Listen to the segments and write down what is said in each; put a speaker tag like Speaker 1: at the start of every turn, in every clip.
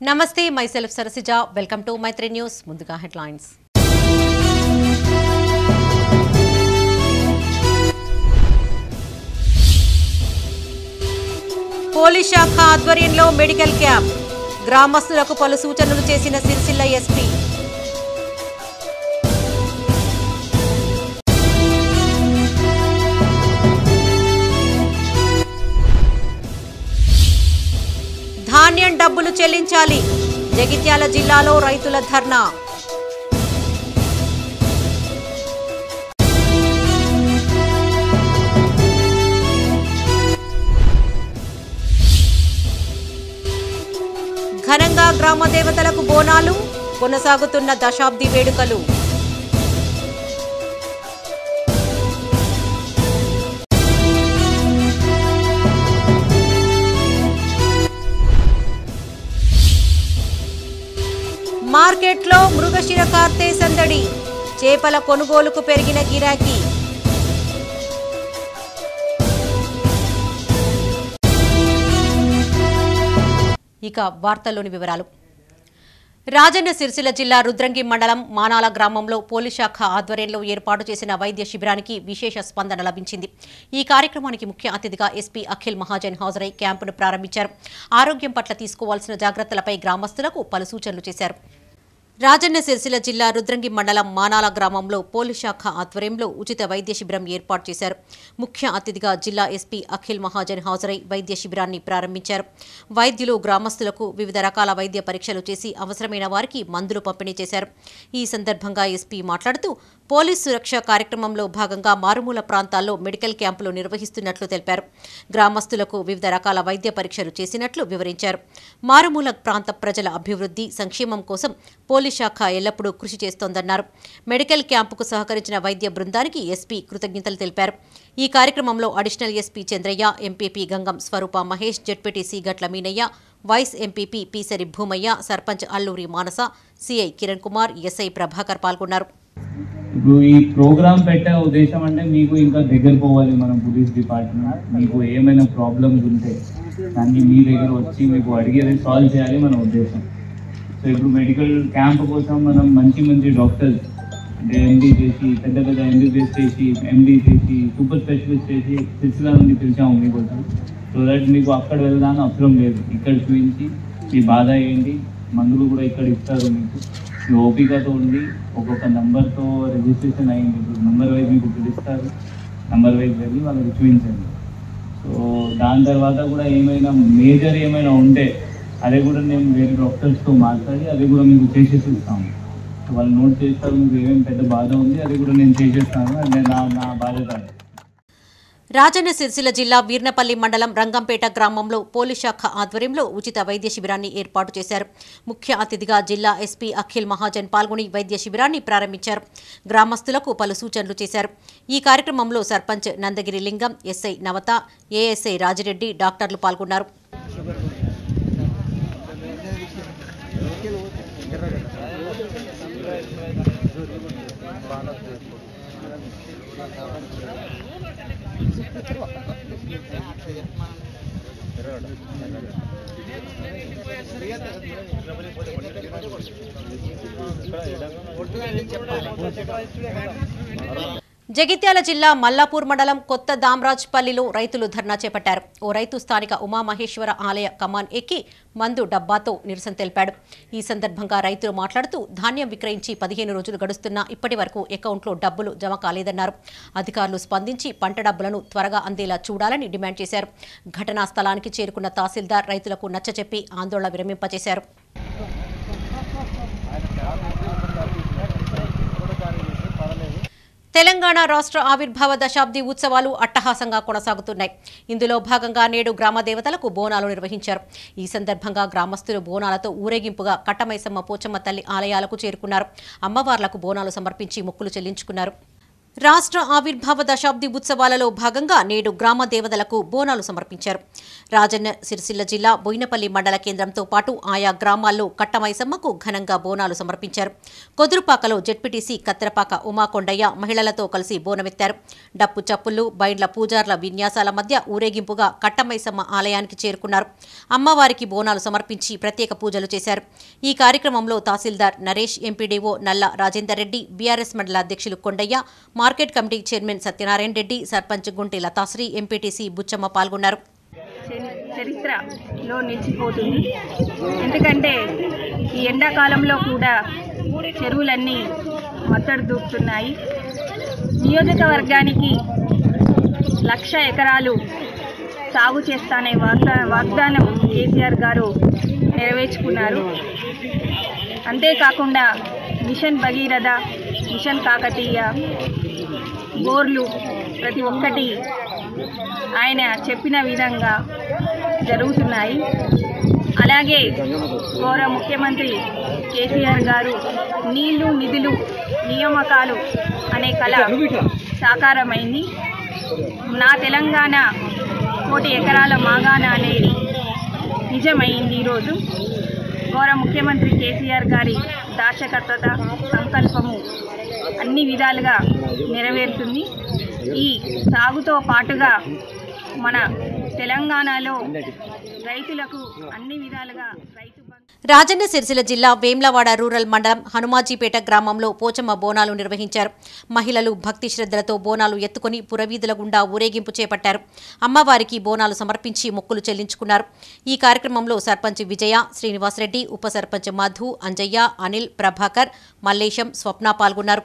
Speaker 1: నమస్తే myself Sarasija welcome to Maitri news ముందుగా headlines police శాఖ ఆధ్వర్యంలో మెడికల్ క్యాంప్ గ్రామస్తులకు పలు సూచనలు చేసిన సిరిసిల్ల ఎస్పీ ధాన్యం డబ్బులు చెల్లించాలి జగిత్యాల జిల్లాలో రైతుల ధర్నా ఘనంగా గ్రామ దేవతలకు బోనాలు కొనసాగుతున్న దశాబ్ది వేడుకలు మార్కెట్లో మృగశిర కార్తె సందడి చేపల కొనుగోలుకు పెరిగిన గిరాకీ ఇక వార్తల్లోని వివరాలు రాజన్న సిరిసిల్ల జిల్లా రుద్రంగి మండలం మానాల గ్రామంలో పోలీస్ శాఖ ఆధ్వర్యంలో ఏర్పాటు చేసిన వైద్య శిబిరానికి విశేష స్పందన లభించింది ఈ కార్యక్రమానికి ముఖ్య అతిథిగా ఎస్పీ అఖిల్ మహాజన్ హాజరై క్యాంపును ప్రారంభించారు ఆరోగ్యం పట్ల తీసుకోవాల్సిన జాగ్రత్తలపై గ్రామస్తులకు పలు సూచనలు చేశారు రాజన్న సిరిసిల్ల జిల్లా రుద్రంగి మండలం మానాల గ్రామంలో పోలీస్ శాఖ ఆధ్వర్యంలో ఉచిత వైద్య శిబిరం ఏర్పాటు చేశారు ముఖ్య అతిథిగా జిల్లా ఎస్పీ అఖిల్ మహాజన్ హాజరై వైద్య శిబిరాన్ని ప్రారంభించారు వైద్యులు గ్రామస్తులకు వివిధ రకాల వైద్య పరీక్షలు చేసి అవసరమైన వారికి మందులు పంపిణీ చేశారు ఈ సందర్భంగా ఎస్పీ మాట్లాడుతూ పోలీస్ సురక్ష కార్యక్రమంలో భాగంగా మారుమూల ప్రాంతాల్లో మెడికల్ క్యాంపులు నిర్వహిస్తున్నట్లు తెలిపారు గ్రామస్తులకు వివిధ రకాల వైద్య పరీక్షలు చేసినట్లు వివరించారు మారుమూల ప్రాంత ప్రజల అభివృద్ధి సంక్షేమం కోసం పోలీస్ శాఖ ఎల్లప్పుడూ కృషి చేస్తోందన్నారు మెడికల్ క్యాంపుకు సహకరించిన వైద్య బృందానికి ఎస్పీ కృతజ్ఞతలు తెలిపారు ఈ కార్యక్రమంలో additional SP Chandraiah MPP Gangam Swaroopa Mahesh ZPTC Gatla Meenaiah vice MPP Peesari Bhoomaiah sarpanch Alluri Manasa CI Kiran Kumar SI Prabhakar పాల్గొన్నారు
Speaker 2: ఇప్పుడు ఈ ప్రోగ్రామ్ పెట్టే ఉద్దేశం అంటే మీకు ఇంకా దగ్గర పోవాలి మనం పోలీస్ డిపార్ట్మెంట్ మీకు ఏమైనా ప్రాబ్లమ్స్ ఉంటే దాన్ని మీ దగ్గర వచ్చి మీకు అడిగేది సాల్వ్ చేయాలి మన ఉద్దేశం సో ఇప్పుడు మెడికల్ క్యాంప్ కోసం మనం మంచి మంచి డాక్టర్స్ అంటే ఎండి చేసి పెద్ద పెద్ద ఎంబీబీఎస్ చేసి ఎండి చేసి సూపర్ స్పెషలిస్ట్ చేసి సిరిసిల్ల నుండి పిలిచాము మీకోసం సో దట్ మీకు అక్కడ వెళ్ళడానికి అవసరం లేదు ఇక్కడ చూపించి మీ బాధ ఏంటి మందులు కూడా ఇక్కడ ఇస్తారు మీకు మీ ఓపికతో ఉండి ఒక్కొక్క నెంబర్తో రిజిస్ట్రేషన్ అయ్యింది ఇప్పుడు నెంబర్ వైజ్ మీకు పిలుస్తారు నెంబర్ వైజ్ వెళ్ళి వాళ్ళకి చూపించండి సో దాని తర్వాత కూడా ఏమైనా మేజర్ ఏమైనా ఉంటే అది కూడా నేను వేరే డాక్టర్స్తో మాట్లాడి అది కూడా మీకు చేసేసి ఇస్తాము సో వాళ్ళు నోట్ చేస్తారు మీకు ఏమేమి పెద్ద బాధ ఉంది అది కూడా నేను చేసేస్తాను అది నా నా బాధ్యత అది.
Speaker 1: రాజన్న సిరిసిల్ల జిల్లా వీర్నపల్లి మండలం రంగంపేట గ్రామంలో పోలీస్ శాఖ ఆధ్వర్యంలో ఉచిత వైద్య శిబిరాన్ని ఏర్పాటు చేశారు ముఖ్య అతిథిగా జిల్లా ఎస్పీ అఖిల్ మహాజన్ పాల్గొని వైద్య శిబిరాన్ని ప్రారంభించారు గ్రామస్తులకు పలు సూచనలు చేశారు ఈ కార్యక్రమంలో సర్పంచ్ నందగిరి లింగం ఎస్ఐ నవత ఏఎస్ఐ రాజిరెడ్డి డాక్టర్లు పాల్గొన్నారు జగిత్యాల జిల్లా మల్లాపూర్ మండలం కొత్త దామరాజ్పల్లిలో రైతులు ధర్నా చేపట్టారు ఓ రైతు స్థానిక ఉమామహేశ్వర ఆలయ కమాన్ ఎక్కి మందు డబ్బాతో నిరసన తెలిపాడు ఈ సందర్భంగా రైతులు మాట్లాడుతూ ధాన్యం విక్రయించి పదిహేను రోజులు గడుస్తున్నా ఇప్పటి వరకు అకౌంట్లో డబ్బులు జమ కాలేదన్నారు అధికారులు స్పందించి పంట డబ్బులను త్వరగా అందేలా చూడాలని డిమాండ్ చేశారు ఘటనా స్థలానికి చేరుకున్న తహసీల్దార్ రైతులకు నచ్చచెప్పి ఆందోళన విరమింపచేశారు తెలంగాణ రాష్ట్ర ఆవిర్భావ దశాబ్ది ఉత్సవాలు అట్టహాసంగా కొనసాగుతున్నాయి ఇందులో భాగంగా నేడు గ్రామ దేవతలకు బోనాలు నిర్వహించారు ఈ సందర్భంగా గ్రామస్తులు బోనాలతో ఊరేగింపుగా కట్టమైసమ్మ పోచమ్మ తల్లి ఆలయాలకు చేరుకున్నారు అమ్మవార్లకు బోనాలు సమర్పించి మొక్కులు చెల్లించుకున్నారు రాష్ట్ర ఆవిర్భావ దశాబ్ది ఉత్సవాలలో భాగంగా నేడు గ్రామ దేవతలకు బోనాలు సమర్పించారు రాజన్న సిరిసిల్ల జిల్లా బోయినపల్లి మండల కేంద్రంతో పాటు ఆయా గ్రామాల్లో కట్టమైసమ్మకు ఘనంగా బోనాలు సమర్పించారు కొదురుపాకలో జెడ్పీటీసీ కత్తెరపాక ఉమాకొండయ్య మహిళలతో కలిసి బోనమెత్తారు డప్పు చప్పులు బైండ్ల పూజార్ల విన్యాసాల మధ్య ఊరేగింపుగా కట్టమైసమ్మ ఆలయానికి చేరుకున్నారు అమ్మవారికి బోనాలు సమర్పించి ప్రత్యేక పూజలు చేశారు ఈ కార్యక్రమంలో తహసీల్దార్ నరేష్ ఎంపీడీఓ నల్ల రాజేందర్ రెడ్డి బీఆర్ఎస్ మండల అధ్యక్షులు Kondaiah market committee chairman Satyanarayana Reddy sarpanch Gunti Latashri MPTC Buchamma పాల్గొన్నారు
Speaker 3: చరి- చరిత్రలో నిలిచిపోతుంది ఎందుకంటే ఈ ఎండాకాలంలో కూడా చెరువులన్నీ మత్తడి దూకుతున్నాయి నియోజకవర్గానికి లక్ష ఎకరాలు సాగు చేస్తానే వాగ్దా వాగ్దానం కేసీఆర్ గారు నెరవేర్చుకున్నారు అంతేకాకుండా మిషన్ భగీరథ మిషన్ కాకతీయ బోర్లు ప్రతి ఒక్కటి ఆయన చెప్పిన విధంగా జరుగుతున్నాయి అలాగే గౌరవ ముఖ్యమంత్రి కేసీఆర్ గారు నీళ్లు నిధులు నియామకాలు అనే కళ సాకారమైంది నా తెలంగాణ కోటి ఎకరాల మాగాణ అనేది నిజమైంది ఈరోజు గౌరవ ముఖ్యమంత్రి కేసీఆర్ గారి దార్శకత్వత సంకల్పము అన్ని విధాలుగా నెరవేరుతుంది ఈ సాగుతో పాటుగా మన తెలంగాణలో రైతులకు అన్ని విధాలుగా రైతు బంధు
Speaker 1: రాజన్న సిరిసిల్ల జిల్లా వేమ్లవాడ రూరల్ మండలం హనుమాజీపేట గ్రామంలో పోచమ్మ బోనాలు నిర్వహించారు మహిళలు భక్తి శ్రద్ధలతో బోనాలు ఎత్తుకుని పురవీధుల గుండా ఊరేగింపు చేపట్టారు అమ్మవారికి బోనాలు సమర్పించి మొక్కులు చెల్లించుకున్నారు ఈ కార్యక్రమంలో సర్పంచ్ విజయ శ్రీనివాసరెడ్డి ఉప సర్పంచ్ మధు అంజయ్య అనిల్ ప్రభాకర్ మల్లేశం స్వప్న పాల్గొన్నారు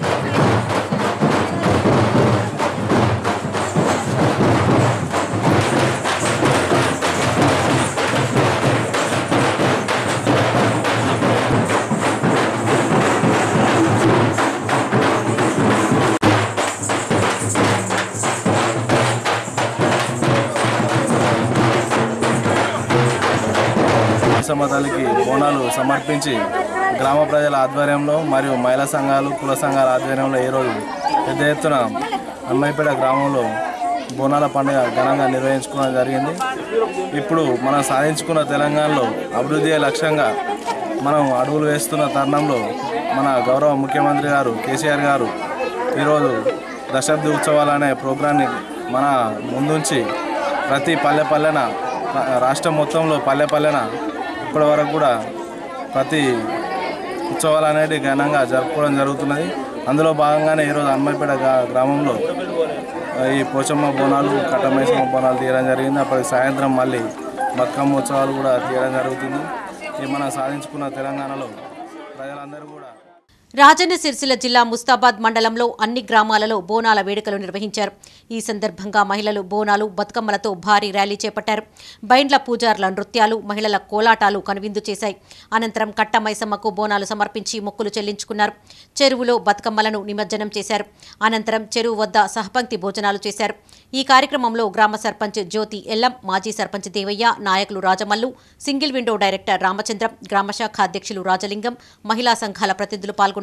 Speaker 4: సమతాలకి బోనాలు సమర్పించి గ్రామ ప్రజల ఆధ్వర్యంలో మరియు మహిళా సంఘాలు కుల సంఘాల ఆధ్వర్యంలో ఈరోజు పెద్ద ఎత్తున అమ్మాయిపేట గ్రామంలో బోనాల పండుగ ఘనంగా నిర్వహించుకోవడం జరిగింది ఇప్పుడు మనం సాధించుకున్న తెలంగాణలో అభివృద్ధి లక్ష్యంగా మనం అడుగులు వేస్తున్న తరుణంలో మన గౌరవ ముఖ్యమంత్రి గారు కేసీఆర్ గారు ఈరోజు దశాబ్ది ఉత్సవాలు అనే ప్రోగ్రాన్ని మన ముందుంచి ప్రతి పల్లె పల్లెన రా- రాష్ట్రం మొత్తంలో పల్లె పల్లెన ఇప్పటి వరకు కూడా ప్రతి ఉత్సవాలు అనేవి ఘనంగా జరుపుకోవడం జరుగుతున్నది అందులో భాగంగానే ఈరోజు అమ్మాయిపేట గ్రా- గ్రామంలో ఆ, ఈ పోచమ్మ బోనాలు కట్టమైసమ్మ బోనాలు తీయడం జరిగింది అప్పటికి సాయంత్రం మళ్ళీ బతుకమ్మ ఉత్సవాలు కూడా తీయడం జరుగుతుంది ఇది మనం సాధించుకున్న తెలంగాణలో ప్రజలందరూ కూడా
Speaker 1: రాజన్న సిరిసిల్ల జిల్లా ముస్తాబాద్ మండలంలో అన్ని గ్రామాలలో బోనాల వేడుకలు నిర్వహించారు ఈ సందర్భంగా మహిళలు బోనాలు బతుకమ్మలతో భారీ ర్యాలీ చేపట్టారు బైండ్ల పూజార్ల నృత్యాలు మహిళల కోలాటాలు కనువిందు చేశాయి అనంతరం కట్ట మైసమ్మకు బోనాలు సమర్పించి మొక్కులు చెల్లించుకున్నారు చెరువులో బతుకమ్మలను నిమజ్జనం చేశారు అనంతరం చెరువు వద్ద సహపంక్తి భోజనాలు చేశారు ఈ కార్యక్రమంలో గ్రామ సర్పంచ్ జ్యోతి ఎల్లం మాజీ సర్పంచ్ దేవయ్య నాయకులు Rajamallu single window director Ramachandram గ్రామశాఖ అధ్యక్షులు రాజలింగం మహిళా సంఘాల ప్రతినిధులు పాల్గొన్నారు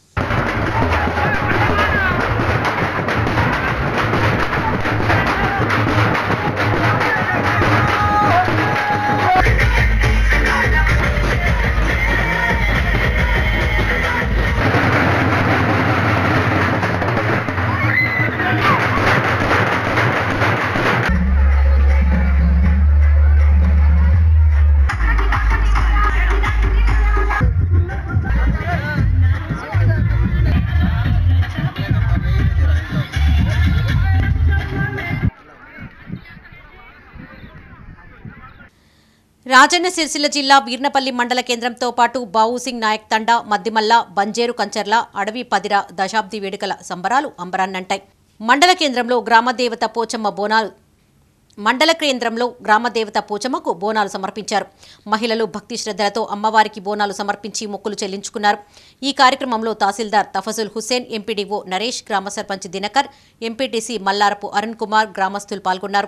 Speaker 1: రాజన్న సిరిసిల్ల జిల్లా వీర్నపల్లి మండల కేంద్రంతో పాటు బావుసింగ్ నాయక్ తండా మద్దిమల్ల బంజేరు కంచర్ల అడవి పదిర దశాబ్ది వేడుకల సంబరాలు అంబరాన్నంటాయి మండల కేంద్రంలో గ్రామదేవత పోచమ్మ బోనాలు మండల కేంద్రంలో గ్రామదేవత పోచమ్మకు బోనాలు సమర్పించారు మహిళలు భక్తి శ్రద్ధలతో అమ్మవారికి బోనాలు సమర్పించి మొక్కులు చెల్లించుకున్నారు ఈ కార్యక్రమంలో తహసీల్దార్ తఫజుల్ హుసేన్ ఎంపీడీఓ నరేష్ గ్రామ సర్పంచ్ దినకర్ ఎంపీటీసీ మల్లారపు అరుణ్ కుమార్ గ్రామస్తులు పాల్గొన్నారు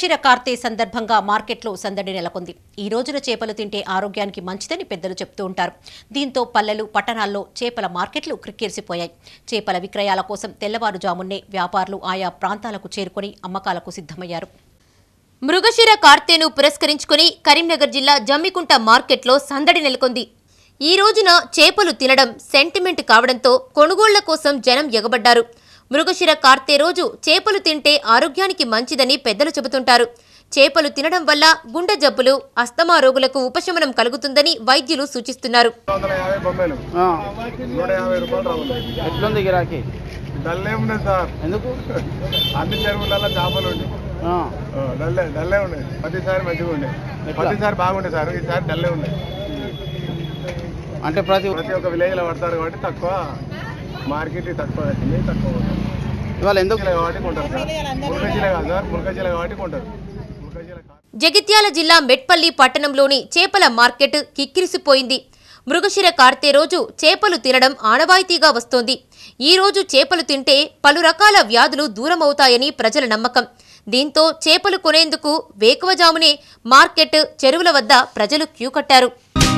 Speaker 1: మృగశిర కార్తె సందర్భంగా మార్కెట్లో సందడి నెలకొంది ఈ రోజున చేపలు తింటే ఆరోగ్యానికి మంచిదని పెద్దలు చెప్తూ ఉంటారు దీంతో పల్లెలు పట్టణాల్లో చేపల మార్కెట్లు క్రిక్కిరిసిపోయాయి చేపల విక్రయాల కోసం తెల్లవారుజామున్నే వ్యాపారులు ఆయా ప్రాంతాలకు చేరుకొని అమ్మకాలకు సిద్ధమయ్యారు
Speaker 5: మృగశిర కార్తెను పురస్కరించుకుని కరీంనగర్ జిల్లా జమ్మికుంట మార్కెట్లో సందడి నెలకొంది ఈ రోజున చేపలు తినడం సెంటిమెంట్ కావడంతో కొనుగోళ్ల కోసం జనం ఎగబడ్డారు మృగశిర కార్తె రోజు చేపలు తింటే ఆరోగ్యానికి మంచిదని పెద్దలు చెబుతుంటారు చేపలు తినడం వల్ల గుండె జబ్బులు అస్తమా రోగులకు ఉపశమనం కలుగుతుందని వైద్యులు సూచిస్తున్నారు
Speaker 6: వందల యాభై బొమ్మలు నూట యాభై రూపాయలు రావాలి
Speaker 7: ఎట్లుంది గిరాకీ
Speaker 6: డల్లే ఉన్నాయి సార్
Speaker 7: ఎందుకు
Speaker 6: అన్ని చెరువులలో చేపలు ఉండే
Speaker 7: ఆ,
Speaker 6: డల్లే డల్లే ఉన్నాయి ప్రతిసారి మంచిగా ఉండే
Speaker 7: ఎట్లా?
Speaker 6: ప్రతిసారి బాగుండే సార్ ఈసారి డల్లే ఉన్నాయి
Speaker 7: అంటే ప్రతి
Speaker 6: ప్రతి ఒక్క విలేజ్లో పడతారు కాబట్టి తక్కువ మార్కెట్ తక్కువ వచ్చింది తక్కువ కొంటారు.
Speaker 7: ఇవాళ ఎందుకు
Speaker 6: ములకజీల కాబట్టి కొంటారు సార్ ములకజీల కాదు సార్ ములకజీల కాబట్టి కొంటారు ములకజీల కాదు
Speaker 5: జగిత్యాల జిల్లా మెట్పల్లి పట్టణంలోని చేపల మార్కెట్ కిక్కిరిసిపోయింది మృగశిర కార్తె రోజు చేపలు తినడం ఆనవాయితీగా వస్తోంది ఈ రోజు చేపలు తింటే పలు రకాల వ్యాధులు దూరమవుతాయని ప్రజల నమ్మకం దీంతో చేపలు కొనేందుకు వేకువజామునే మార్కెట్ చెరువుల వద్ద ప్రజలు క్యూ కట్టారు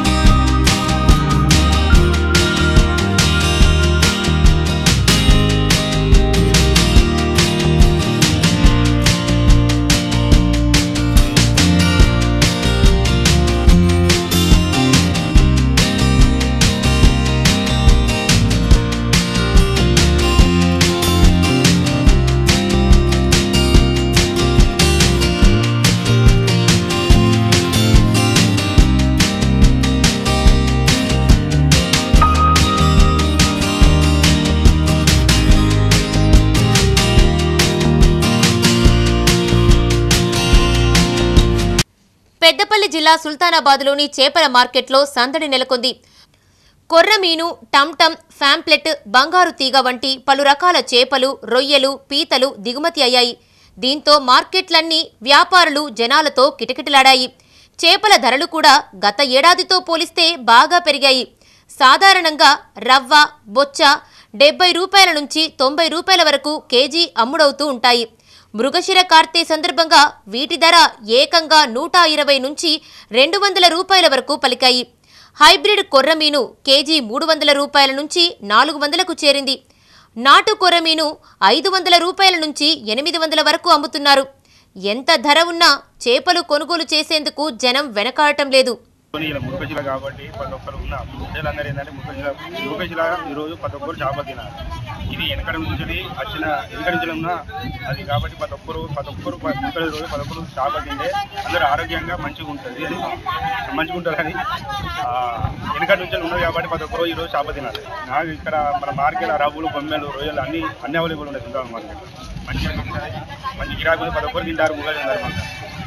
Speaker 5: పెద్దపల్లి జిల్లా సుల్తానాబాద్లోని చేపల మార్కెట్లో సందడి నెలకొంది కొర్రమీను టమ్టమ్ ఫ్యాంప్లెట్ బంగారు తీగ వంటి పలు రకాల చేపలు రొయ్యలు పీతలు దిగుమతి అయ్యాయి దీంతో మార్కెట్లన్నీ వ్యాపారులు జనాలతో కిటకిటలాడాయి చేపల ధరలు కూడా గత ఏడాదితో పోలిస్తే బాగా పెరిగాయి సాధారణంగా రవ్వ బొచ్చ డెబ్బై రూపాయల నుంచి తొంభై రూపాయల వరకు కేజీ అమ్ముడవుతూ ఉంటాయి మృగశిర కార్తె సందర్భంగా వీటి ధర ఏకంగా నూట ఇరవై నుంచి రెండు వందల రూపాయల వరకు పలికాయి హైబ్రిడ్ కొర్రమీను కేజీ మూడు వందల రూపాయల నుంచి నాలుగు వందలకు చేరింది నాటు కొర్రమీను ఐదు వందల రూపాయల నుంచి ఎనిమిది వందల వరకు అమ్ముతున్నారు ఎంత ధర ఉన్నా చేపలు కొనుగోలు చేసేందుకు జనం వెనకాడటం లేదు
Speaker 8: ఇలా మురుకశిల కాబట్టి ప్రతి ఒక్కరు ఉన్న ప్రజలందరూ ఏంటంటే మురుకశిల మురుకశిల ఈరోజు ప్రతి ఒక్కరు చేప తినాలి ఇది వెనకడ నుంచి వచ్చిన వెనకడ నుంచి ఉన్న అది కాబట్టి ప్రతి ఒక్కరు ప్రతి ఒక్కరు మురుకశిల రోజు ప్రతి ఒక్కరు చేప తింటే అందరూ ఆరోగ్యంగా మంచిగా ఉంటుంది అని మంచిగా ఉంటారని ఆ, వెనకడ నుంచి ఉన్నది కాబట్టి ప్రతి ఒక్కరు ఈరోజు చేప తినాలి నాకు ఇక్కడ మన మార్కెట్ రవ్వులు బొమ్మలు రొయ్యలు అన్ని అన్ని అవైలబుల్ ఉన్నాయి సుల్తాన్ మార్కెట్ మంచిగా ఉంటుంది మంచి గిరాకీ ఉంది. ప్రతి ఒక్కరు తింటారు ముగ్గురు తింటారు మనకు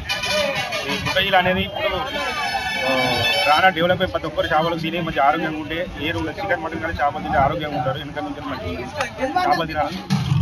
Speaker 8: ఈ ముక్కజీలు అనేది ఇప్పుడు ఆ, రానా డెవలప్ అయ్యి ప్రతి ఒక్కరు చేపలు తిని మంచి ఆరోగ్యంగా ఉంటే ఏ రోజు చికెన్ మటన్ కానీ చేపలు తింటే ఆరోగ్యంగా ఉంటారు వెనక నుంచి మంచి చేపలు తినాలి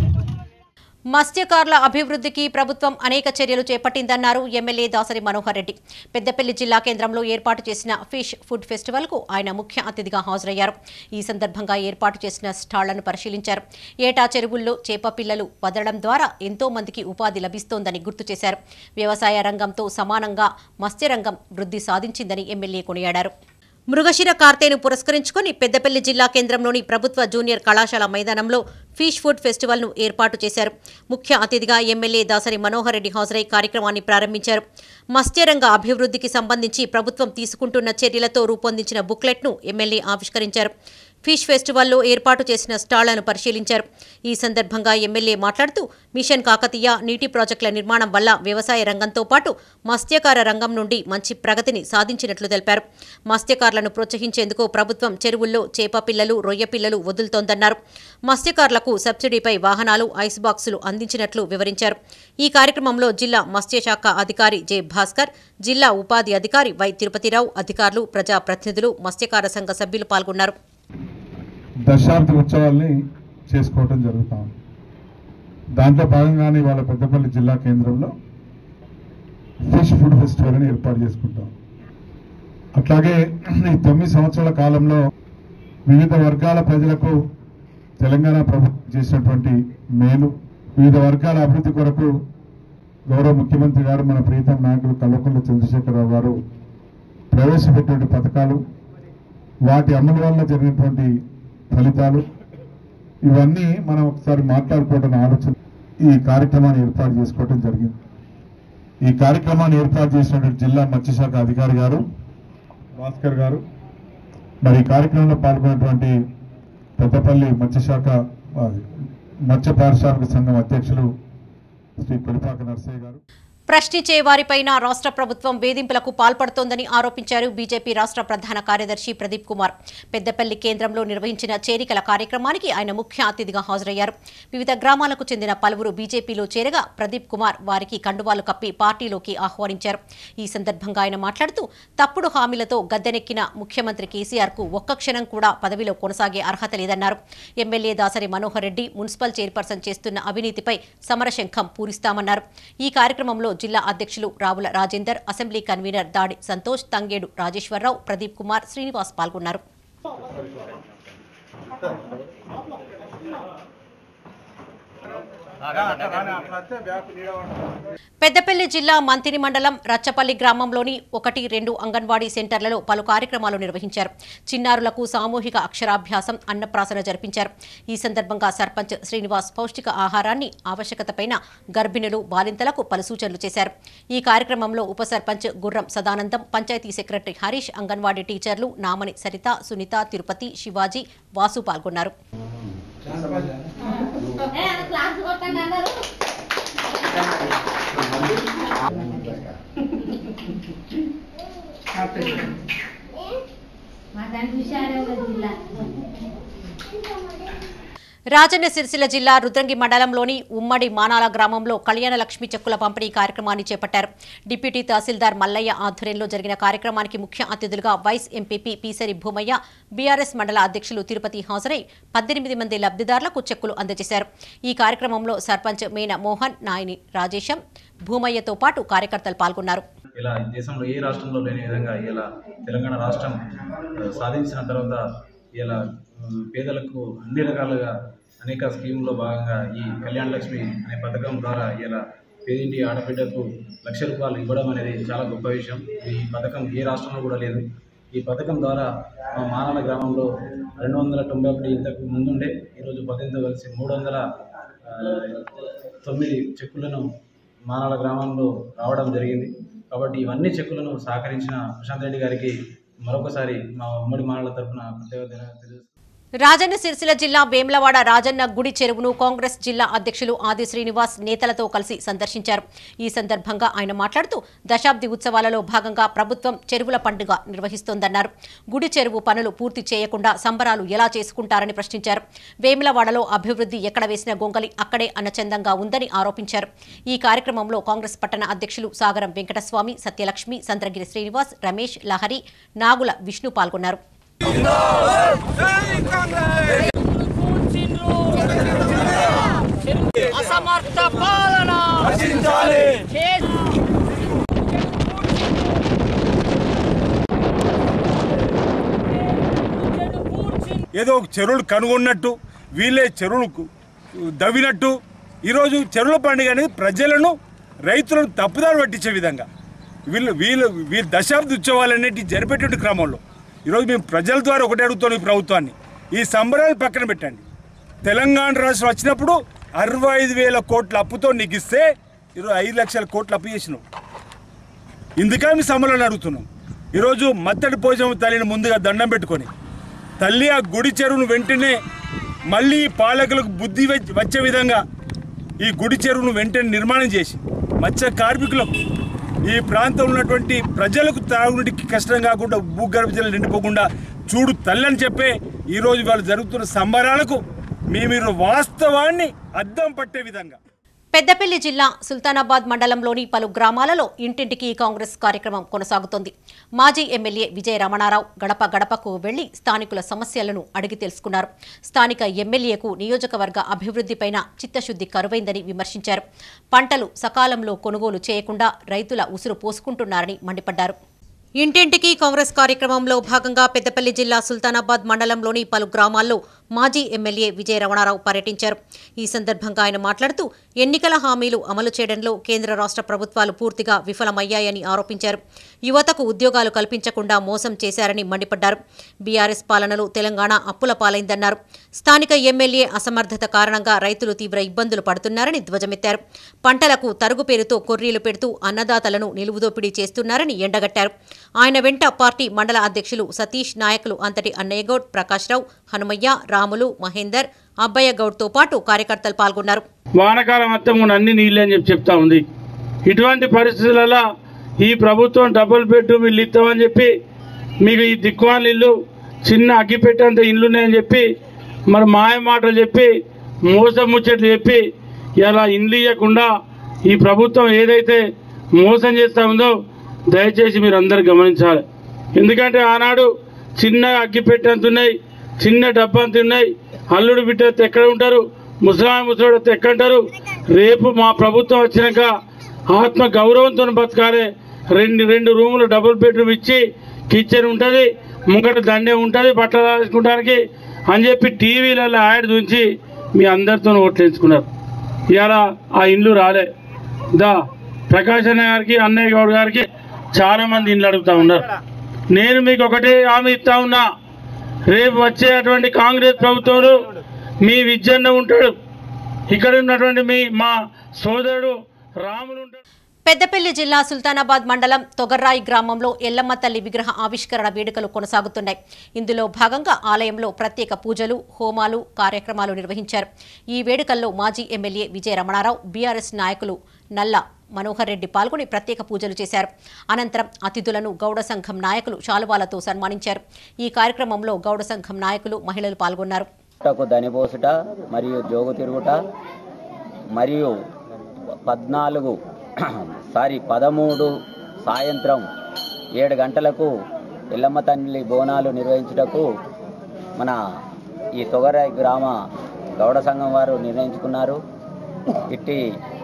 Speaker 1: మత్స్యకారుల అభివృద్ధికి ప్రభుత్వం అనేక చర్యలు చేపట్టిందన్నారు ఎమ్మెల్యే దాసరి మనోహర్ రెడ్డి పెద్దపల్లి జిల్లా కేంద్రంలో ఏర్పాటు చేసిన ఫిష్ ఫుడ్ ఫెస్టివల్ కు ఆయన ముఖ్య అతిథిగా హాజరయ్యారు ఈ సందర్భంగా ఏర్పాటు చేసిన స్టాళ్లను పరిశీలించారు ఏటా చెరువుల్లో చేప పిల్లలు వదలడం ద్వారా ఎంతో మందికి ఉపాధి లభిస్తోందని గుర్తు చేశారు వ్యవసాయ రంగంతో సమానంగా మత్స్యరంగం వృద్ధి సాధించిందని ఎమ్మెల్యే కొనియాడారు మృగశిర కార్తెను పురస్కరించుకొని పెద్దపల్లి జిల్లా కేంద్రంలోని ప్రభుత్వ జూనియర్ కళాశాల మైదానంలో ఫిష్ ఫుడ్ ఫెస్టివల్ను ఏర్పాటు చేశారు ముఖ్య అతిథిగా ఎమ్మెల్యే దాసరి మనోహర్ రెడ్డి హాజరై కార్యక్రమాన్ని ప్రారంభించారు మత్స్యరంగ అభివృద్ధికి సంబంధించి ప్రభుత్వం తీసుకుంటున్న చర్యలతో రూపొందించిన బుక్లెట్ను ఎమ్మెల్యే ఆవిష్కరించారు ఫిష్ ఫెస్టివల్లో ఏర్పాటు చేసిన స్టాళ్లను పరిశీలించారు ఈ సందర్భంగా ఎమ్మెల్యే మాట్లాడుతూ మిషన్ కాకతీయ నీటి ప్రాజెక్టుల నిర్మాణం వల్ల వ్యవసాయ రంగంతో పాటు మత్స్యకార రంగం నుండి మంచి ప్రగతిని సాధించినట్లు తెలిపారు మత్స్యకారులను ప్రోత్సహించేందుకు ప్రభుత్వం చెరువుల్లో చేప పిల్లలు రొయ్య పిల్లలు వదులుతోందన్నారు మత్స్యకారులకు సబ్సిడీపై వాహనాలు ఐస్ బాక్సులు అందించినట్లు వివరించారు ఈ కార్యక్రమంలో జిల్లా మత్స్యశాఖ అధికారి జె భాస్కర్ జిల్లా ఉపాధి అధికారి వై తిరుపతిరావు అధికారులు ప్రజాప్రతినిధులు మత్స్యకార సంఘ సభ్యులు పాల్గొన్నారు
Speaker 9: దశాబ్ది ఉత్సవాల్ని చేసుకోవటం జరుగుతా ఉంది దాంట్లో భాగంగానే వాళ్ళ పెద్దపల్లి జిల్లా కేంద్రంలో ఫిష్ ఫుడ్ ఫెస్టివల్ అని ఏర్పాటు చేసుకుంటాం అట్లాగే ఈ తొమ్మిది సంవత్సరాల కాలంలో వివిధ వర్గాల ప్రజలకు తెలంగాణ ప్రభుత్వం చేసినటువంటి మేలు వివిధ వర్గాల అభివృద్ధి కొరకు గౌరవ ముఖ్యమంత్రి గారు మన ప్రీతం నాయకులు కల్వకుంట్ల చంద్రశేఖరరావు గారు ప్రవేశపెట్టినటువంటి పథకాలు వాటి అమలు వల్ల జరిగినటువంటి ఫలితాలు ఇవన్నీ మనం ఒకసారి మాట్లాడుకోవడం ఆలోచన ఈ కార్యక్రమాన్ని ఏర్పాటు చేసుకోవడం జరిగింది ఈ కార్యక్రమాన్ని ఏర్పాటు చేసినటువంటి జిల్లా మత్స్యశాఖ అధికారి గారు భాస్కర్ గారు మరి ఈ కార్యక్రమంలో పాల్గొన్నటువంటి పెద్దపల్లి మత్స్యశాఖ ఆ, మత్స్య పారిశ్రామిక సంఘం అధ్యక్షులు శ్రీ కొలిపాక నర్సయ్య గారు
Speaker 1: ప్రశ్నించే వారిపైన రాష్ట్ర ప్రభుత్వం వేధింపులకు పాల్పడుతోందని ఆరోపించారు బీజేపీ రాష్ట్ర ప్రధాన కార్యదర్శి ప్రదీప్ కుమార్ పెద్దపల్లి కేంద్రంలో నిర్వహించిన చేరికల కార్యక్రమానికి ఆయన ముఖ్య అతిథిగా హాజరయ్యారు వివిధ గ్రామాలకు చెందిన పలువురు బీజేపీలో చేరగా ప్రదీప్ కుమార్ వారికి కండువాలు కప్పి పార్టీలోకి ఆహ్వానించారు ఈ సందర్భంగా ఆయన మాట్లాడుతూ తప్పుడు హామీలతో గద్దెనెక్కిన ముఖ్యమంత్రి కేసీఆర్ కు ఒక్క క్షణం కూడా పదవిలో కొనసాగే అర్హత లేదన్నారు MLA Dasari Manohar Reddy municipal chairperson చేస్తున్న అవినీతిపై సమరశంఖం పూరిస్తామన్నారు ఈ కార్యక్రమంలో జిల్లా అధ్యక్షులు రావుల రాజేందర్ అసెంబ్లీ కన్వీనర్ దాడి సంతోష్ తంగేడు రాజేశ్వరరావు ప్రదీప్ కుమార్ శ్రీనివాస్ పాల్గొన్నారు పెద్దపల్లి జిల్లా మంతిని మండలం రచ్చపల్లి గ్రామంలోని ఒకటి రెండు అంగన్వాడీ సెంటర్లలో పలు కార్యక్రమాలు నిర్వహించారు చిన్నారులకు సామూహిక అక్షరాభ్యాసం అన్నప్రాసన జరిపించారు ఈ సందర్భంగా సర్పంచ్ శ్రీనివాస్ పౌష్టిక ఆహారాన్ని ఆవశ్యకతపైన గర్భిణులు బాలింతలకు పలు సూచనలు చేశారు ఈ కార్యక్రమంలో ఉప సర్పంచ్ గుర్రం సదానందం పంచాయతీ సెక్రటరీ హరీష్ అంగన్వాడీ టీచర్లు నామని సరిత సునీత తిరుపతి శివాజీ వాసు పాల్గొన్నారు రాజన్న సిరిసిల్ల జిల్లా రుద్రంగి మండలంలోని ఉమ్మడి మానాల గ్రామంలో కళ్యాణ లక్ష్మి చెక్కుల పంపిణీ కార్యక్రమాన్ని చేపట్టారు డిప్యూటీ తహసీల్దార్ మల్లయ్య ఆధ్వర్యంలో జరిగిన కార్యక్రమానికి ముఖ్య అతిథులుగా vice MPP Peesari Bhoomaiah BRS మండల అధ్యక్షులు తిరుపతి హాజరై పద్దెనిమిది మంది లబ్ధిదారులకు చెక్కులు అందజేశారు ఈ కార్యక్రమంలో సర్పంచ్ మేన మోహన్ నాయని రాజేశం భూమయ్యతో పాటు కార్యకర్తలు పాల్గొన్నారు
Speaker 10: ఇలా ఈ దేశంలో ఏ రాష్ట్రంలో లేని విధంగా ఇలా తెలంగాణ రాష్ట్రం ఆ, సాధించిన తర్వాత ఇలా ఆ, పేదలకు అన్ని రకాలుగా అనేక స్కీముల్లో భాగంగా ఈ కళ్యాణ లక్ష్మి అనే పథకం ద్వారా ఇలా పేదింటి ఆడబిడ్డకు లక్ష రూపాయలు ఇవ్వడం అనేది చాలా గొప్ప విషయం ఈ పథకం ఏ రాష్ట్రంలో కూడా లేదు ఈ పథకం ద్వారా మా మానవ గ్రామంలో రెండు వందల తొంభై ఒకటి ఇంతకు ముందుండే ఈరోజు పద్దెనిమిదితో కలిసి మూడు వందల ఆ, తొమ్మిది చెక్కులను మానాల గ్రామంలో రావడం జరిగింది కాబట్టి ఇవన్నీ చెక్కులను సహకరించిన ప్రశాంత్ రెడ్డి గారికి మరొకసారి మా ఉమ్మడి మానాల తరఫున ప్రత్యేక ధన్యవాదాలు తెలియజేస్తున్నాను.
Speaker 1: రాజన్న సిరిసిల్ల జిల్లా వేములవాడ రాజన్న గుడి చెరువును కాంగ్రెస్ జిల్లా అధ్యక్షులు ఆది శ్రీనివాస్ నేతలతో కలిసి సందర్శించారు ఈ సందర్భంగా ఆయన మాట్లాడుతూ దశాబ్ది ఉత్సవాలలో భాగంగా ప్రభుత్వం చెరువుల పండుగ నిర్వహిస్తోందన్నారు గుడి చెరువు పనులు పూర్తి చేయకుండా సంబరాలు ఎలా చేసుకుంటారని ప్రశ్నించారు వేములవాడలో అభివృద్ధి ఎక్కడ వేసిన గొంగలి అక్కడే అన్నచందంగా ఉందని ఆరోపించారు ఈ కార్యక్రమంలో కాంగ్రెస్ పట్టణ అధ్యక్షులు సాగరం వెంకటస్వామి సత్యలక్ష్మి సంద్రగిరి శ్రీనివాస్ రమేష్ లహరి నాగుల విష్ణు పాల్గొన్నారు
Speaker 11: అసమర్థ పాలన
Speaker 12: ఏదో చెరువులు కనుగొన్నట్టు వీళ్ళే చెరువులు దవ్వినట్టు ఈరోజు చెరువుల పండుగ అనేది ప్రజలను రైతులను తప్పుదారి పట్టించే విధంగా వీళ్ళు వీళ్ళు వీళ్ళు దశాబ్ది ఉత్సవాలు అనేవి జరిపేటువంటి క్రమంలో ఈరోజు మేము ప్రజల ద్వారా ఒకటి అడుగుతాం ఈ ప్రభుత్వాన్ని ఈ సంబరాలు పక్కన పెట్టండి తెలంగాణ రాష్ట్రం వచ్చినప్పుడు అరవై ఐదు వేల కోట్ల అప్పుతో నీకు ఇస్తే ఈరోజు ఐదు లక్షల కోట్ల అప్పు చేసినావు ఇందుకే మీ సంబరాలు అడుగుతున్నాం ఈరోజు మత్తడి పోషం తల్లిని ముందుగా దండం పెట్టుకొని తల్లి ఆ గుడి చెరువును వెంటనే మళ్ళీ ఈ పాలకులకు బుద్ధి వచ్చ- వచ్చే విధంగా ఈ గుడి చెరువును వెంటనే నిర్మాణం చేసి మత్స్య కార్మికులకు ఈ ప్రాంతంలో ఉన్నటువంటి ప్రజలకు తాగునీటికి కష్టం కాకుండా భూగర్భ జలం నిండిపోకుండా చూడు తల్లి అని చెప్పే ఈరోజు వాళ్ళు జరుగుతున్న సంబరాలకు మీ మీరు వాస్తవాన్ని అద్దం పట్టే విధంగా
Speaker 1: పెద్దపల్లి జిల్లా సుల్తానాబాద్ మండలంలోని పలు గ్రామాలలో ఇంటింటికి కాంగ్రెస్ కార్యక్రమం కొనసాగుతోంది మాజీ ఎమ్మెల్యే విజయ రమణారావు గడప గడపకు వెళ్లి స్థానికుల సమస్యలను అడిగి తెలుసుకున్నారు స్థానిక ఎమ్మెల్యేకు నియోజకవర్గ అభివృద్ధిపైన చిత్తశుద్ధి కరువైందని విమర్శించారు పంటలు సకాలంలో కొనుగోలు చేయకుండా రైతుల ఉసురు పోసుకుంటున్నారని మండిపడ్డారు ఇంటింటికి కాంగ్రెస్ కార్యక్రమంలో భాగంగా పెద్దపల్లి జిల్లా సుల్తానాబాద్ మండలంలోని పలు గ్రామాల్లో మాజీ ఎమ్మెల్యే విజయ రమణారావు పర్యటించారు ఈ సందర్భంగా ఆయన మాట్లాడుతూ ఎన్నికల హామీలు అమలు చేయడంలో కేంద్ర రాష్ట్ర ప్రభుత్వాలు పూర్తిగా విఫలమయ్యాయని ఆరోపించారు యువతకు ఉద్యోగాలు కల్పించకుండా మోసం చేశారని మండిపడ్డారు బీఆర్ఎస్ పాలనలో తెలంగాణ అప్పుల పాలైందన్నారు స్థానిక ఎమ్మెల్యే అసమర్థత కారణంగా రైతులు తీవ్ర ఇబ్బందులు పడుతున్నారని ధ్వజమెత్తారు పంటలకు తరుగు పేరుతో కొర్రీలు పెడుతూ అన్నదాతలను నిలువుదోపిడీ చేస్తున్నారని ఎండగట్టారు ఆయన వెంట పార్టీ మండల అధ్యక్షులు సతీష్ నాయకులు అంతటి అన్నయ్యగౌడ్ ప్రకాశ్రావు హనుమయ్య రాములు మహేందర్ అబ్బయ్య గౌడ్తో పాటు కార్యకర్తలు పాల్గొన్నారు
Speaker 13: వానకాలం మొత్తం కూడా అన్ని నీళ్ళే అని చెప్పి చెప్తా ఉంది ఇటువంటి పరిస్థితులలో ఈ ప్రభుత్వం డబుల్ బెడ్రూమ్ ఇల్లు ఇస్తామని చెప్పి మీకు ఈ దిక్కువాళ్ళ ఇల్లు చిన్న అగ్గిపెట్టేంత ఇల్లున్నాయని చెప్పి మరి మాయ మాటలు చెప్పి మోసం ముచ్చట్లు చెప్పి ఇలా ఇండ్లు ఇవ్వకుండా ఈ ప్రభుత్వం ఏదైతే మోసం చేస్తా ఉందో దయచేసి మీరు అందరు గమనించాలి ఎందుకంటే ఆనాడు చిన్న అగ్గిపెట్టేంత ఉన్నాయి చిన్న డబ్బంత ఉన్నాయి అల్లుడు బిడ్డ ఎక్కడ ఉంటారు ముసలాం ముసలాడు ఎక్కంటారు రేపు మా ప్రభుత్వం వచ్చినాక ఆత్మ గౌరవంతో బతకాలి రెండు రెండు రూములు డబుల్ బెడ్రూమ్ ఇచ్చి కిచెన్ ఉంటుంది ముంగట దండే ఉంటుంది బట్టలు వేసుకోవడానికి అని చెప్పి టీవీలలో యాడ్ చూసి మీ అందరితో ఓట్లు ఎంచుకున్నారు ఇవాళ ఆ ఇండ్లు రాలే దా ప్రకాశ్ అన్న గారికి అన్నయ్య గౌడ్ గారికి చాలా మంది ఇండ్లు అడుగుతా ఉన్నారు నేను మీకు ఒకటే హామీ ఇస్తా ఉన్నా రేపు వచ్చేటువంటి కాంగ్రెస్ ప్రభుత్వంలో మీ విద్యన్న ఉంటాడు ఇక్కడ ఉన్నటువంటి మీ మా సోదరుడు రాములు ఉంటాడు
Speaker 1: పెద్దపల్లి జిల్లా సుల్తానాబాద్ మండలం తొగర్రాయి గ్రామంలో ఎల్లమ్మ తల్లి విగ్రహ ఆవిష్కరణ వేడుకలు కొనసాగుతున్నాయి ఇందులో భాగంగా ఆలయంలో ప్రత్యేక పూజలు హోమాలు కార్యక్రమాలు నిర్వహించారు ఈ వేడుకల్లో మాజీ ఎమ్మెల్యే విజయ రమణారావు బీఆర్ఎస్ నాయకులు నల్ల మనోహర్ రెడ్డి పాల్గొని ప్రత్యేక పూజలు చేశారు అనంతరం అతిథులను గౌడ సంఘం నాయకులు శాలువాలతో సన్మానించారు ఈ కార్యక్రమంలో గౌడ సంఘం నాయకులు మహిళలు పాల్గొన్నారు
Speaker 14: పుట్టకు దనిపోసుట మరియు జోగు తిరుగుట మరియు పద్నాలుగు సారీ పదమూడు సాయంత్రం ఏడు గంటలకు ఎల్లమ్మ తల్లి బోనాలు నిర్వహించుటకు మన ఈ తొగరాయి గ్రామ గౌడ సంఘం వారు నిర్ణయించుకున్నారు ఇట్టి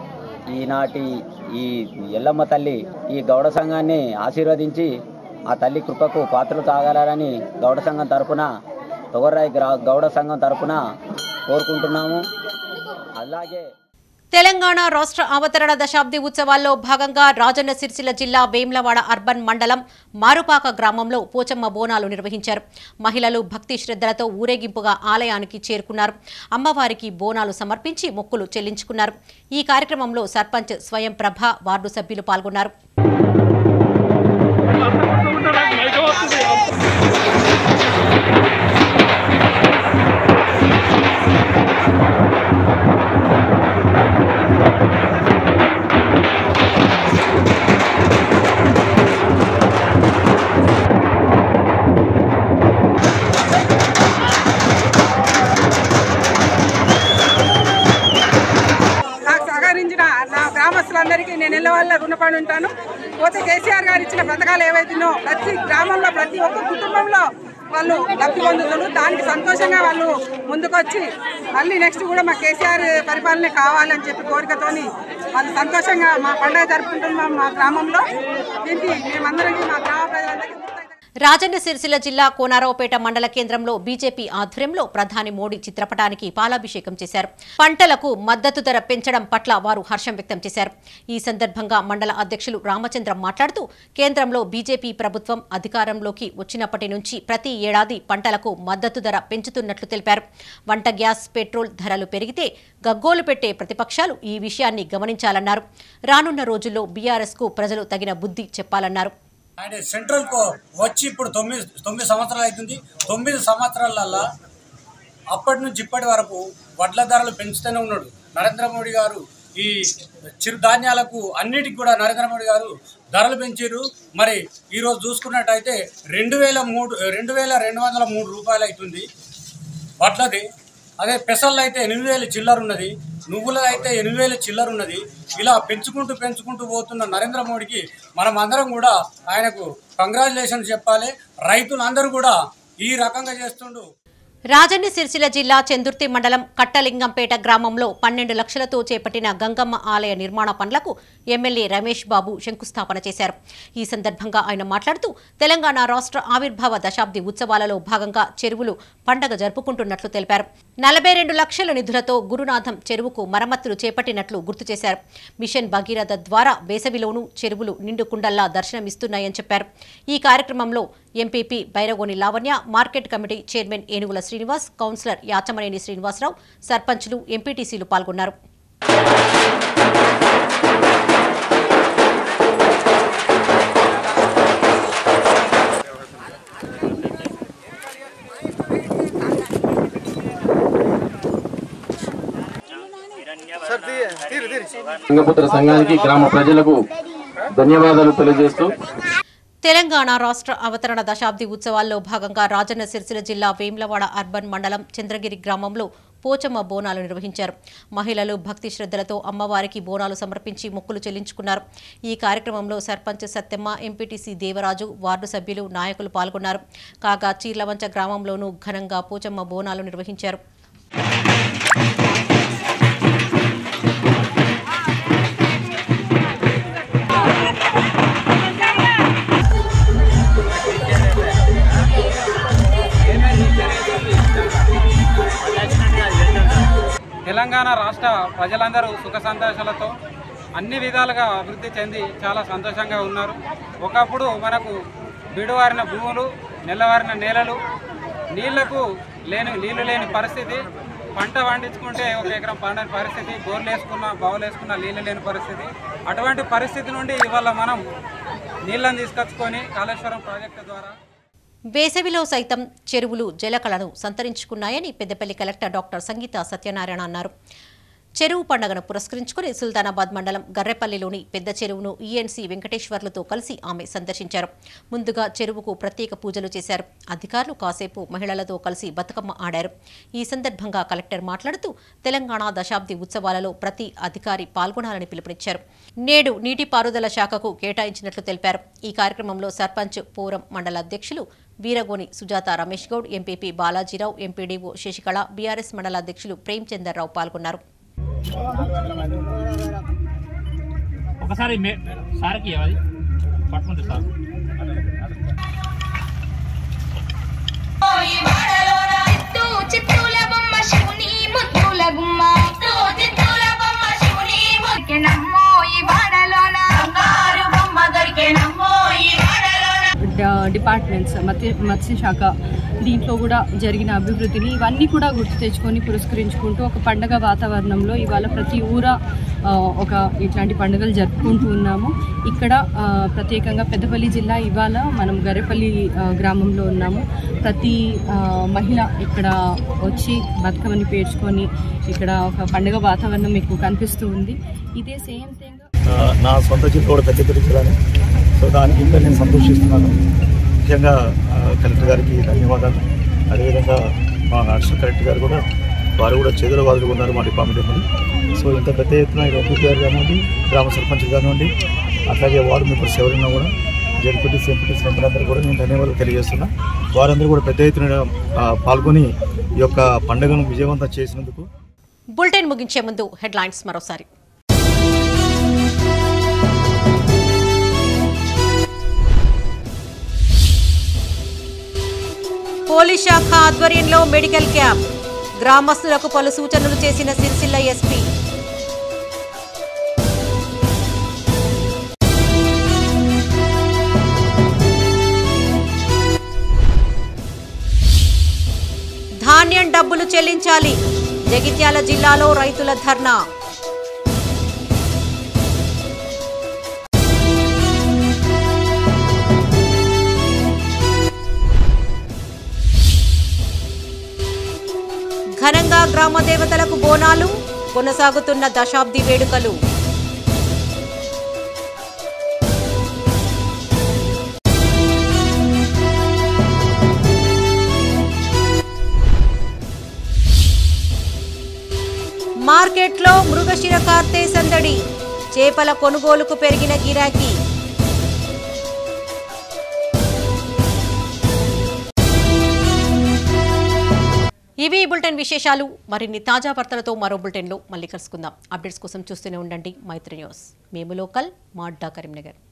Speaker 14: ఈనాటి ఈ ఎల్లమ్మ తల్లి ఈ గౌడ సంఘాన్ని ఆశీర్వదించి ఆ తల్లి కృపకు పాత్రలు తాగాలని గౌడ సంఘం తరపున తొగర్రాయి గ్రా గౌడ సంఘం తరపున కోరుకుంటున్నాము అలాగే
Speaker 1: తెలంగాణ రాష్ట్ర అవతరణ దశాబ్ది ఉత్సవాల్లో భాగంగా రాజన్న సిరిసిల్ల జిల్లా వేమ్లవాడ అర్బన్ మండలం మారుపాక గ్రామంలో పోచమ్మ బోనాలు నిర్వహించారు మహిళలు భక్తి శ్రద్ధలతో ఊరేగింపుగా ఆలయానికి చేరుకున్నారు అమ్మవారికి బోనాలు సమర్పించి మొక్కులు చెల్లించుకున్నారు ఈ కార్యక్రమంలో సర్పంచ్ స్వయం ప్రభ వార్డు సభ్యులు పాల్గొన్నారు
Speaker 15: నాకు సహకరించిన నా గ్రామస్తులందరికీ నేను ఇళ్ళ వల్ల రుణపడి ఉంటాను పోతే కేసీఆర్ గారు ఇచ్చిన పథకాలు ఏవైతున్నాయో ప్రతి గ్రామంలో ప్రతి ఒక్క కుటుంబంలో వాళ్ళు లబ్ధి పొందుతున్నారు దానికి సంతోషంగా వాళ్ళు ముందుకొచ్చి మళ్ళీ నెక్స్ట్ కూడా మా కేసీఆర్ పరిపాలన కావాలని చెప్పి కోరికతోని వాళ్ళు సంతోషంగా మా పండుగ జరుపుకుంటున్నాం మా గ్రామంలో దీనికి మేమందరికీ మా గ్రామ ప్రజలందరికీ
Speaker 1: రాజన్న సిరిసిల్ల జిల్లా కోనారావుపేట మండల కేంద్రంలో బీజేపీ ఆధ్వర్యంలో ప్రధాని మోడీ చిత్రపటానికి పాలాభిషేకం చేశారు పంటలకు మద్దతు ధర పెంచడం పట్ల వారు హర్షం వ్యక్తం చేశారు ఈ సందర్భంగా మండల అధ్యక్షులు రామచంద్రం మాట్లాడుతూ కేంద్రంలో బీజేపీ ప్రభుత్వం అధికారంలోకి వచ్చినప్పటి నుంచి ప్రతి ఏడాది పంటలకు మద్దతు ధర పెంచుతున్నట్లు తెలిపారు వంట గ్యాస్ పెట్రోల్ ధరలు పెరిగితే గగ్గోలు పెట్టే ప్రతిపక్షాలు ఈ విషయాన్ని గమనించాలన్నారు రానున్న రోజుల్లో బీఆర్ఎస్కు ప్రజలు తగిన బుద్ధి చెప్పాలన్నారు
Speaker 16: ఆయన సెంట్రల్ కో వచ్చి ఇప్పుడు తొమ్మిది తొమ్మిది సంవత్సరాలు అవుతుంది తొమ్మిది సంవత్సరాలల్లా అప్పటి నుంచి ఇప్పటి వరకు వడ్ల ధరలు పెంచుతూనే ఉన్నాడు నరేంద్ర మోడీ గారు ఈ చిరుధాన్యాలకు అన్నిటికి కూడా నరేంద్ర మోడీ గారు ధరలు పెంచారు మరి ఈరోజు చూసుకున్నట్టయితే రెండు వేల మూడు రెండు వేల రెండు వందల మూడు రూపాయలు అవుతుంది వడ్లది అదే పెసల్లో అయితే ఎనిమిది వేల చిల్లర ఉన్నది నువ్వుల అయితే ఎనిమిది వేల చిల్లర ఉన్నది ఇలా పెంచుకుంటూ పెంచుకుంటూ పోతున్న నరేంద్ర మోడీకి మనం అందరం కూడా ఆయనకు కంగ్రాచులేషన్స్ చెప్పాలి రైతులందరూ కూడా ఈ రకంగా చేస్తుండు
Speaker 1: రాజన్న సిరిసిల్ల జిల్లా చెందుర్తి మండలం కట్టలింగంపేట గ్రామంలో పన్నెండు లక్షలతో చేపట్టిన గంగమ్మ ఆలయ నిర్మాణ పనులకు ఎమ్మెల్యే రమేష్ బాబు శంకుస్థాపన చేశారు ఈ సందర్భంగా ఆయన మాట్లాడుతూ తెలంగాణ రాష్ట్ర ఆవిర్భావ దశాబ్ది ఉత్సవాలలో భాగంగా చెరువులు పండగ జరుపుకుంటున్నట్లు తెలిపారు నలభై రెండు లక్షల నిధులతో గురునాథం చెరువుకు మరమ్మతులు చేపట్టినట్లు గుర్తు చేశారు మిషన్ భగీరథ ద్వారా వేసవిలోనూ చెరువులు నిండుకుండల్లా దర్శనమిస్తున్నాయని చెప్పారు ఈ కార్యక్రమంలో MPP Bairagoni Lavanya market committee chairman Enugula Srinivas councillor Yachamaneni Srinivasarao సర్పంచ్లు ఎంపీటీసీలు పాల్గొన్నారు
Speaker 17: లింగపుత్ర సంఘానికి గ్రామ ప్రజలకు ధన్యవాదాలు తెలియజేస్తూ
Speaker 1: తెలంగాణ రాష్ట్ర అవతరణ దశాబ్ది ఉత్సవాల్లో భాగంగా రాజన్న సిరిసిల్ల జిల్లా వేమ్లవాడ అర్బన్ మండలం చంద్రగిరి గ్రామంలో పోచమ్మ బోనాలు నిర్వహించారు మహిళలు భక్తి శ్రద్ధలతో అమ్మవారికి బోనాలు సమర్పించి మొక్కులు చెల్లించుకున్నారు ఈ కార్యక్రమంలో సర్పంచ్ సత్తెమ్మ ఎంపీటీసీ దేవరాజు వార్డు సభ్యులు నాయకులు పాల్గొన్నారు కాగా చీర్లవంచ గ్రామంలోనూ ఘనంగా పోచమ్మ బోనాలు నిర్వహించారు
Speaker 18: తెలంగాణ రాష్ట్ర ప్రజలందరూ సుఖ సంతోషాలతో అన్ని విధాలుగా అభివృద్ధి చెంది చాలా సంతోషంగా ఉన్నారు ఒకప్పుడు మనకు బిడువారిన భూములు నెల్లవారిన నేలలు నీళ్లకు లేని నీళ్లు లేని పరిస్థితి పంట పండించుకుంటే ఒక ఎకరం పండని పరిస్థితి బోర్లు వేసుకున్న బావులు వేసుకున్న నీళ్లు లేని పరిస్థితి అటువంటి పరిస్థితి నుండి ఇవాళ మనం నీళ్ళని తీసుకొచ్చుకొని కాళేశ్వరం ప్రాజెక్టు ద్వారా
Speaker 1: వేసవిలో సైతం చెరువులు జలకళను సంతరించుకున్నాయని పెద్దపల్లి కలెక్టర్ డాక్టర్ సంగీత సత్యనారాయణ అన్నారు చెరువు పండుగను పురస్కరించుకుని సుల్తానాబాద్ మండలం గర్రెపల్లిలోని పెద్ద చెరువును ఈఎన్సీ వెంకటేశ్వర్లతో కలిసి ఆమె సందర్శించారు ముందుగా చెరువుకు ప్రత్యేక పూజలు చేశారు అధికారులు కాసేపు మహిళలతో కలిసి బతుకమ్మ ఆడారు ఈ సందర్భంగా కలెక్టర్ మాట్లాడుతూ తెలంగాణ దశాబ్ది ఉత్సవాలలో ప్రతి అధికారి పాల్గొనాలని పిలుపునిచ్చారు నేడు నీటిపారుదల శాఖకు కేటాయించినట్లు తెలిపారు ఈ కార్యక్రమంలో సర్పంచ్ పూరం మండల అధ్యక్షులు Veeragoni Sujatha Ramesh Goud MPP Balajirao MPDO Sasikala BRS మండల అధ్యక్షులు ప్రేమ్చందర్రావు పాల్గొన్నారు
Speaker 19: ఒకసారి మే- సార్కి ఇవ్వాలి పట్టుకుంటే సార్
Speaker 20: చిత్తూల బొమ్మ శివుని ముద్దుల గుమ్మ చిత్తూల బొమ్మ శివుని మురికెనమ్మో ఈ వాడలోన బంగారు బొమ్మ దొరికెనమ్మో ఈ వాడలోన
Speaker 21: డిపార్ట్మెంట్స్ మత్స్య మత్స్యశాఖ దీంట్లో కూడా జరిగిన అభివృద్ధిని ఇవన్నీ కూడా గుర్తు తెచ్చుకొని పురస్కరించుకుంటూ ఒక పండగ వాతావరణంలో ఇవాళ ప్రతి ఊర ఆ, ఒక ఇట్లాంటి పండుగలు జరుపుకుంటూ ఉన్నాము ఇక్కడ ఆ, ప్రత్యేకంగా పెద్దపల్లి జిల్లా ఇవాళ మనం గరెపల్లి ఆ, గ్రామంలో ఉన్నాము ప్రతి ఆ, మహిళ ఇక్కడ వచ్చి బతుకమ్మని పేర్చుకొని ఇక్కడ ఒక పండుగ వాతావరణం మీకు కనిపిస్తూ ఉంది ఇదే సేమ్ థింగ్
Speaker 22: ఆ, నా సొంత జిల్లా కూడా పెద్దపల్లి జిల్లానే సో దానికి ఇంకా నేను సంతోషిస్తున్నాను ముఖ్యంగా ఆ, కలెక్టర్ గారికి ధన్యవాదాలు అదేవిధంగా మా అడిషనల్ కలెక్టర్ గారు కూడా వారు కూడా చేదుల వాదులు ఉన్నారు మా డిపార్ట్మెంట్ సో ఇంత పెద్ద ఎత్తున ఎంపీ గారు కానివ్వండి గ్రామ సర్పంచ్ కానివ్వండి అట్లాగే వార్డు మెంబర్స్ ఎవరైనా కూడా జడ్పీటీసీ ఎంపీటీసీ మెంబర్లందరూ కూడా నేను ధన్యవాదాలు తెలియజేస్తున్నా వారందరూ కూడా పెద్ద ఎత్తున ఆ, పాల్గొని ఈ యొక్క పండుగను విజయవంతం చేసినందుకు
Speaker 1: బులెటిన్ ముగించే ముందు హెడ్లైన్స్ మరోసారి పోలీస్ శాఖ ఆధ్వర్యంలో మెడికల్ క్యాంప్ గ్రామస్తులకు పలు సూచనలు చేసిన సిరిసిల్ల ఎస్పీ ధాన్యం డబ్బులు చెల్లించాలి జగిత్యాల జిల్లాలో రైతుల ధర్నా ఘనంగా గ్రామ దేవతలకు బోనాలు కొనసాగుతున్న దశాబ్ది వేడుకలు మార్కెట్లో మృగశిర కార్తె సందడి చేపల కొనుగోలుకు పెరిగిన గిరాకీ ఇవి ఈ బులెటిన్ విశేషాలు మరిన్ని తాజా వార్తలతో మరో బులెటిన్లో మళ్ళీ కలుసుకుందాం అప్డేట్స్ కోసం చూస్తూనే ఉండండి మైత్రి న్యూస్ మేము లోకల్ మాడ్డా కరీంనగర్